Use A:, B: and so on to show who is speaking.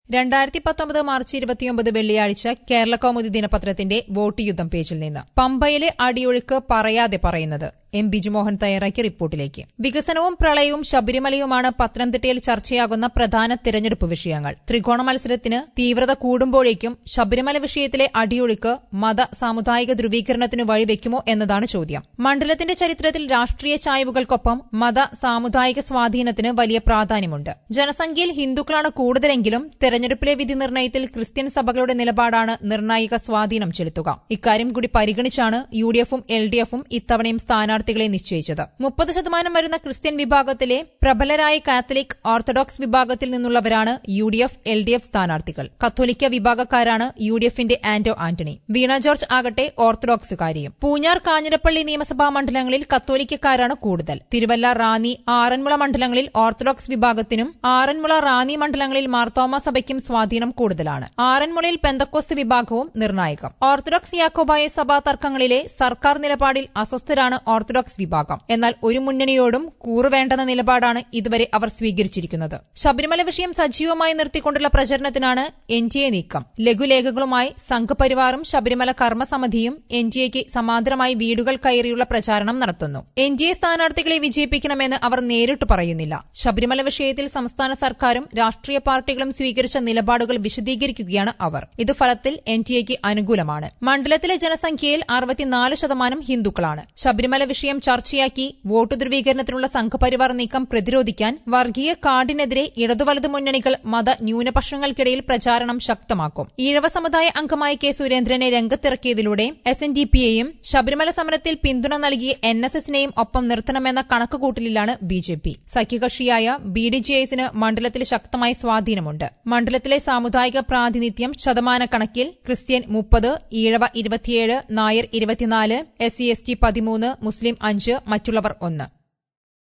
A: രണ്ടായിരത്തി പത്തൊമ്പത് മാർച്ച് ഇരുപത്തിയൊമ്പത് വെള്ളിയാഴ്ച കേരള കൗമുദി ദിനപത്രത്തിന്റെ വോട്ട് യുദ്ധം പേജിൽ നിന്ന് പമ്പയിലെ അടിയൊഴുക്ക് പറയാതെ പറയുന്നത് എം ബിജുമോഹൻ തയ്യാറാക്കിയ റിപ്പോർട്ടിലേക്ക് വികസനവും പ്രളയവും ശബരിമലയുമാണ് പത്തനംതിട്ടയിൽ ചർച്ചയാകുന്ന പ്രധാന തിരഞ്ഞെടുപ്പ് വിഷയങ്ങൾ ത്രികോണ മത്സരത്തിന് തീവ്രത കൂടുമ്പോഴേക്കും ശബരിമല വിഷയത്തിലെ അടിയൊഴുക്ക് മത സാമുദായിക ധ്രുവീകരണത്തിന് വഴിവെക്കുമോ എന്നതാണ് ചോദ്യം മണ്ഡലത്തിന്റെ ചരിത്രത്തിൽ രാഷ്ട്രീയ ചായ്വുകൾക്കൊപ്പം മത സാമുദായിക സ്വാധീനത്തിന് വലിയ പ്രാധാന്യമുണ്ട് ജനസംഖ്യയിൽ ഹിന്ദുക്കളാണ് കൂടുതലെങ്കിലും തെരഞ്ഞെടുപ്പിലെ വിധി നിർണയത്തിൽ ക്രിസ്ത്യൻ സഭകളുടെ നിലപാടാണ് നിർണായക സ്വാധീനം ചെലുത്തുക ഇക്കാര്യം കൂടി പരിഗണിച്ചാണ് യു ഡി എഫും എൽ ഡി എഫും ഇത്തവണയും സ്ഥാനാർത്ഥികളെ നിശ്ചയിച്ചത് മുപ്പത് ശതമാനം വരുന്ന ക്രിസ്ത്യൻ വിഭാഗത്തിലെ പ്രബലരായ കാത്തലിക് ഓർത്തഡോക്സ് വിഭാഗത്തിൽ നിന്നുള്ളവരാണ് U D F L D F സ്ഥാനാർത്ഥികൾ കത്തോലിക്ക വിഭാഗക്കാരാണ് യു ഡി എഫിന്റെ ആന്റോ ആന്റണി വീണ ജോർജ് ആകട്ടെ ഓർത്തഡോക്സുകാരിയും പൂഞ്ഞാർ കാഞ്ഞിരപ്പള്ളി നിയമസഭാ മണ്ഡലങ്ങളിൽ കത്തോലിക്കക്കാരാണ് കൂടുതൽ തിരുവല്ല റാന്നി ആറന്മുള മണ്ഡലങ്ങളിൽ ഓർത്തഡോക്സ് വിഭാഗത്തിനും ആറന്മുള റാന്നി മണ്ഡലങ്ങളിൽ മാർത്തോമ സഭയ്ക്കും സ്വാധീനം കൂടുതലാണ് ആറന്മുളയിൽ പെന്തക്കോസ്ത് വിഭാഗവും നിർണായകം ഓർത്തഡോക്സ് യാക്കോബായ സഭാ തർക്കങ്ങളിലെ സർക്കാർ നിലപാടിൽ അസ്വസ്ഥരാണ് ഓർത്തഡോക്സ് വിഭാഗം എന്നാൽ ഒരു മുന്നണിയോടും കൂറുവേണ്ടെന്ന നിലപാടാണ് ഇതുവരെ അവർ സ്വീകരിച്ചിരിക്കുന്നത് ശബരിമല വിഷയം സജീവമായി നിർത്തിക്കൊണ്ടുള്ള പ്രചരണത്തിനാണ് എൻ ഡി എ നീക്കം ലഘുലേഖകളുമായി സംഘപരിവാറും ശബരിമല കർമ്മസമിതിയും എൻ ഡി എക്ക് സമാന്തരമായി വീടുകൾ കയറിയുള്ള പ്രചാരണം നടത്തുന്നു എൻ ഡി എ സ്ഥാനാർത്ഥികളെ വിജയിപ്പിക്കണമെന്ന് അവർ നേരിട്ട് പറയുന്നില്ല ശബരിമല വിഷയത്തിൽ സംസ്ഥാന സർക്കാരും രാഷ്ട്രീയ പാർട്ടികളും സ്വീകരിച്ച നിലപാടുകൾ വിശദീകരിക്കുകയാണ് അവർ ഇത് ഫലത്തിൽ എൻ ഡി എക്ക് അനുകൂലമാണ് മണ്ഡലത്തിലെ ജനസംഖ്യയിൽ അറുപത്തിനാല് ശതമാനം ഹിന്ദുക്കളാണ് ശബരിമല വിഷയം ചർച്ചയാക്കി വോട്ട് ധ്രുവീകരണത്തിനുള്ള സംഘപരിവാർ നീക്കം പ്രതിരോധിക്കാൻ വർഗീയ കാർഡിനെതിരെ ഇടതുവലതു മുന്നണികൾ മത ന്യൂനപക്ഷങ്ങൾക്കിടയിൽ പ്രചാരണം ശക്തമാക്കും ഈഴവ സമുദായ അംഗമായ കെ സുരേന്ദ്രനെ രംഗത്തിറക്കിയതിലൂടെ എസ് എൻ ഡി പിയെയും ശബരിമല സമരത്തിൽ പിന്തുണ നൽകിയ എൻ എസ് എസിനെയും ഒപ്പം നിർത്തണമെന്ന കണക്കുകൂട്ടലിലാണ് ബി ജെ പി സഖ്യകക്ഷിയായ ബി ഡി ജെ എസിന് മണ്ഡലത്തിൽ ശക്തമായ സ്വാധീനമുണ്ട് മണ്ഡലത്തിലെ സാമുദായിക പ്രാതിനിധ്യം ശതമാനക്കണക്കിൽ ക്രിസ്ത്യൻ മുപ്പത് ഈഴവ ഇരുപത്തിയേഴ് നായർ ഇരുപത്തിനാല് എസ് സി എസ് ടി പതിമൂന്ന് മുസ്ലിം അഞ്ച് മറ്റുള്ളവർ ഒന്ന്